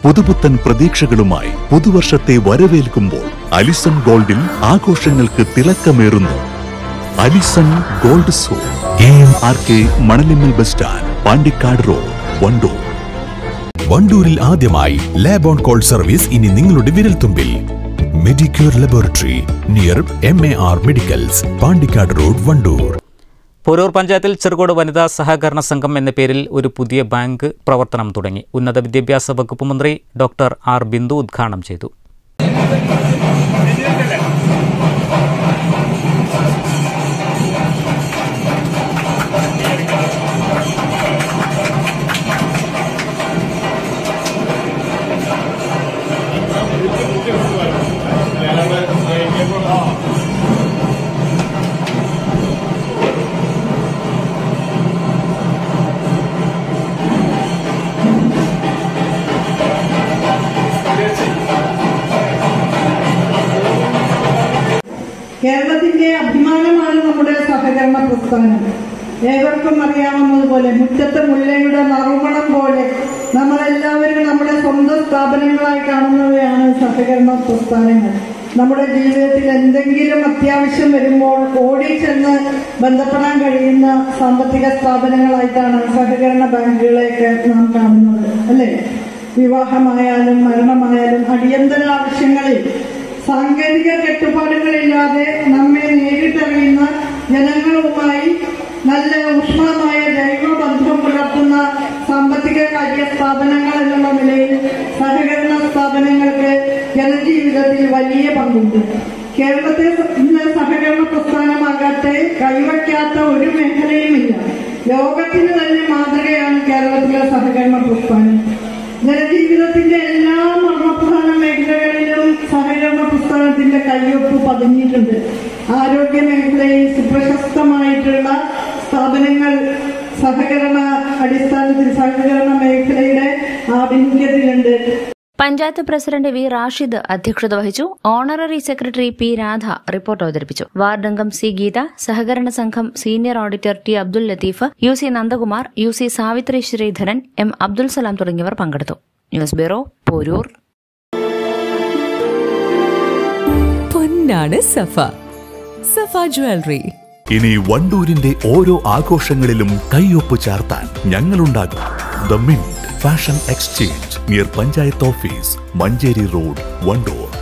പുതുപുത്തൻ പ്രതീക്ഷകളുമായി പുതുവർഷത്തെ വരവേൽക്കുമ്പോൾ അലിസൺ ഗോൾഡിൽ ആഘോഷങ്ങൾക്ക് തിളക്കമേറുന്നു Alison gold so A M R K Manalimmal bus stand Pandikkad road Wandoor വണ്ടൂരിൽ ആദ്യമായി ലാബ് ഓൺ കോൾ സർവീസ് ഇനി നിങ്ങളുടെ വിരൽത്തുമ്പിൽ Medicure laboratory near M A R medicals Pandikkad road Wandoor Porur പഞ്ചായത്തിൽ ചെറുകോട് വനിതാ സഹകരണ സംഘം എന്ന പേരിൽ ഒരു പുതിയ ബാങ്ക് പ്രവർത്തനം തുടങ്ങി ഉന്നത വിദ്യാഭ്യാസ വകുപ്പ് മന്ത്രി ഡോക്ടർ ആർ ബിന്ദു ഉദ്ഘാടനം ചെയ്തു കേരളത്തിന്റെ അഭിമാനമാണ് നമ്മുടെ സഹകരണ പ്രസ്ഥാനം ഏവർക്കും അറിയാവുന്നതുപോലെ മുറ്റത്തെ മുല്ലയുടെ നറുമണം പോലെ നമ്മളെല്ലാവരും നമ്മുടെ സ്വന്തം സ്ഥാപനങ്ങളായി കാണുന്നവയാണ് സഹകരണ പ്രസ്ഥാനങ്ങൾ നമ്മുടെ ജീവിതത്തിൽ എന്തെങ്കിലും അത്യാവശ്യം വരുമ്പോൾ ഓടിച്ചെന്ന് ബന്ധപ്പെടാൻ കഴിയുന്ന സാമ്പത്തിക സ്ഥാപനങ്ങളായിട്ടാണ് സഹകരണ ബാങ്കുകളെയൊക്കെ നാം കാണുന്നത് അല്ലേ വിവാഹമായാലും മരണമായാലും അടിയന്തര ആവശ്യങ്ങളിൽ സാങ്കേതിക കെട്ടുപാടുകളില്ലാതെ നമ്മെ നേരിട്ടറിയുന്ന ജനങ്ങളുമായി നല്ല ഊഷ്മളമായ ജൈവബന്ധം പുലർത്തുന്ന സാമ്പത്തിക കാര്യ സ്ഥാപനങ്ങൾ എന്നുള്ള നിലയിൽ സഹകരണ സ്ഥാപനങ്ങൾക്ക് ജനജീവിതത്തിൽ വലിയ പങ്കുണ്ട് കേരളത്തെ ഇന്ന് സഹകരണ പ്രസ്ഥാനമാകട്ടെ കൈവയ്ക്കാത്ത ഒരു മേഖലയുമില്ല ലോകത്തിന് തന്നെ മാതൃകയാണ് കേരളത്തിലെ സഹകരണ പ്രസ്ഥാനം ജനജീവിതത്തിന്റെ എല്ലാ മർമ്മപ്രധാന മേഖലകളിലും സഹകരണ പുസ്തകത്തിന്റെ കയ്യൊപ്പ് പതിഞ്ഞിട്ടുണ്ട് ആരോഗ്യ മേഖലയിൽ സുപ്രശസ്തമായിട്ടുള്ള സ്ഥാപനങ്ങൾ സഹകരണ അടിസ്ഥാനത്തിൽ സഹകരണ മേഖലയുടെ ആഭിമുഖ്യത്തിലുണ്ട് പഞ്ചായത്ത് പ്രസിഡന്റ് വി റാഷിദ് അധ്യക്ഷത വഹിച്ചു honorary secretary P Radha report അവതരിപ്പിച്ചു വാർഡംഗം സി ഗീത സഹകരണ സംഘം senior auditor T Abdul Latheef U C Nandakumar U C Savithri Sreedharan M Abdul Salam തുടങ്ങിയവർ പങ്കെടുത്തു ന്യൂസ് ബ്യൂറോ പോരൂർ പൊന്നാണ് സഫ സഫ ജ്വല്ലറി ഇനി വണ്ടൂരിന്റെ ഓരോ ആഘോഷങ്ങളിലും കൈയൊപ്പ് ചാർത്താൻ ഞങ്ങളുണ്ടാകും the mint fashion exchange near panchayat office Manjeri road Wandoor